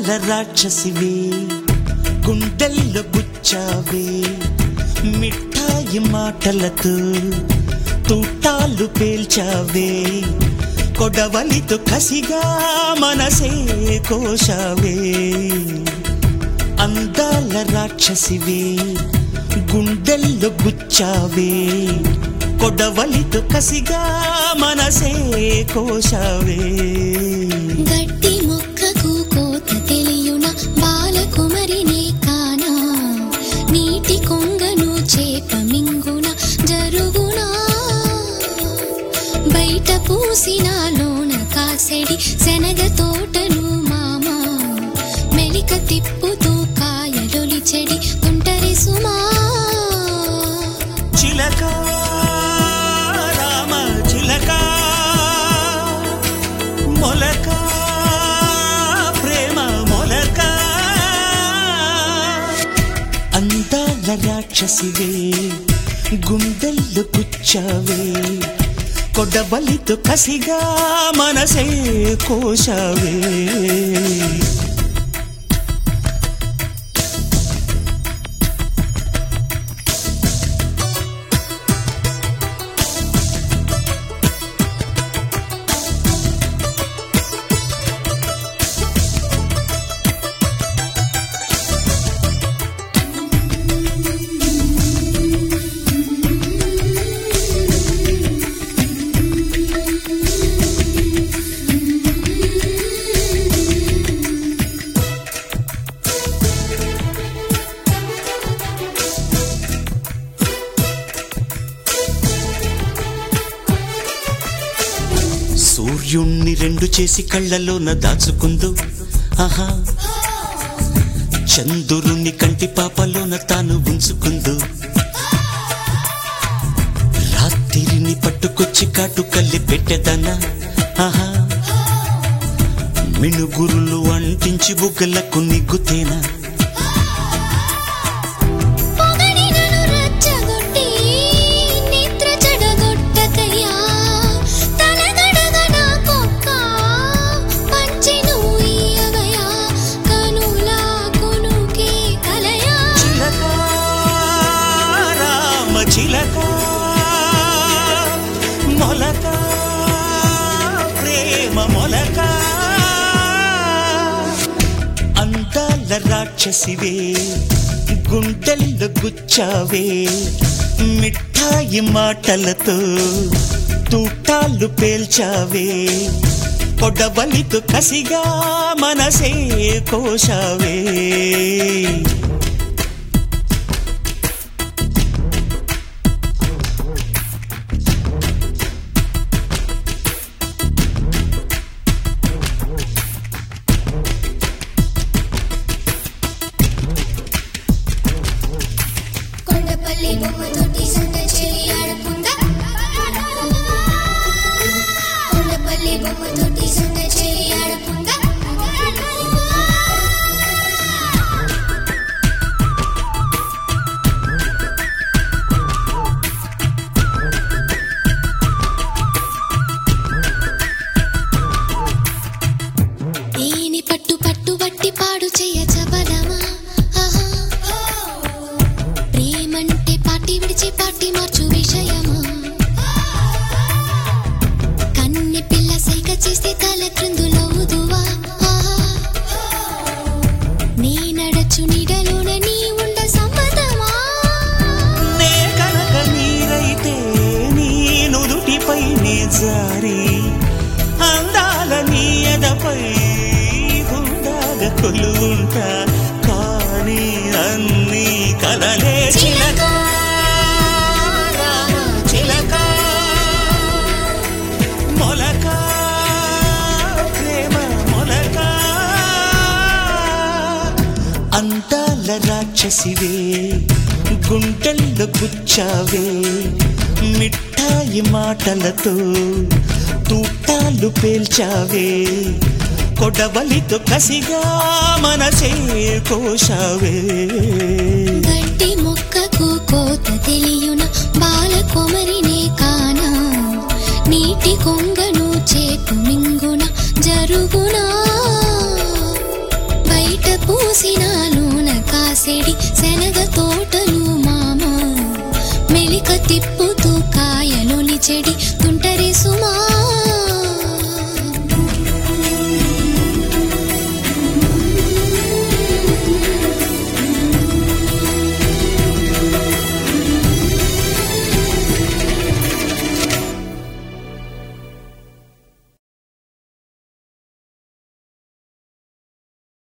అందాల రాక్షసివే గుండెల్లో గుచ్చావే మిఠాయి మాటలతో తూటాలు పేల్చావే కొడవలితో కసిగా మనసే కోశావే అందాల రాక్షసివే గుండెల్లో గుచ్చావే కొడవలితో కసిగా మనసే కోశావే గట్టి మొక్కకు కోత తెలియున బాలకుమరినే కానా నీటి కొంగను చేప మింగున జరుగునా బయట పూసిన లోన కాసెడి శనగ తోటను మామ మెలిక తిప్పుతూ కాయలొలి చెడి ఒంటరి సుమా చిలక రామ చిలక మొలక ప్రేమ మొలక అందాల రాక్షసివే గుండెల్లో గుచ్చావే కొడబలితో కసిగా మనసే కోశావే సూర్యుణ్ణి రెండు చేసి కళ్ళలోన దాచుకుందు ఆహా చంద్రుని కంటి పాపలోన తాను ఉంచుకుందు రాత్రిని పట్టుకొచ్చి కాటు కళ్ళి పెట్టెదనా ఆహా మినుగురులు అంటించి బుగ్గలకు నిగ్గుతేనా పొగడినను రచ్చగొట్టి నిద్ర చెడగొట్టకయ్యా తలగడగ నా కొక్క పంచెను ఇయ్యవయ్యా కనులా కొనుకే కలయా చిలక రామ చిలక మొలక ప్రేమ మొలక అందాల రాక్షసివే గుండెల్లో గుచ్చావే మిఠాయి మాటలతో తూటాలు పేల్చావే పొడవలితో కసిగా మనసే కోశావే కొండపల్లి బొమ్మతోటి సంత చెలి ఆడకుండా కొండపల్లి బొమ్మతోటి సంత చెలి ఆడకుండా ఏని పట్టు పట్టు బట్టి పాడు చెయ్య చబలమా ఆహా ప్రేమంటే పాటి విడిచి పాటి మార్చు విషయమా కన్నె పిల్ల సైగ చేస్తే తల క్రిందులవుదువా ఆహా నీ నడచు నీడలోన నీ ఉండ సమ్మతమా నే కనుక నీరైతే నీ నుదుటిపై నే జారి అందాల నీ ఎదపై గుండాగ కొలువుంటా కానీ అన్ని కలలే చిలక రామ చిలక మొలక ప్రేమ మొలక అందాల రాక్షసివే గుండెల్లో గుచ్చావే మిఠాయి మాటలతో తూటాలు పేల్చావే కొడవలితో కసిగా మనసే కోశావే గడ్డి మొక్కకు కోత తెలియున బాల కొమరినే కానా నీటి కొంగను చేపు మింగున జరుగునా బై కోసినాలోన కాసేడి శనగ తోటలు మామ మెలిక తిప్పుతూ కాయలోని చెడి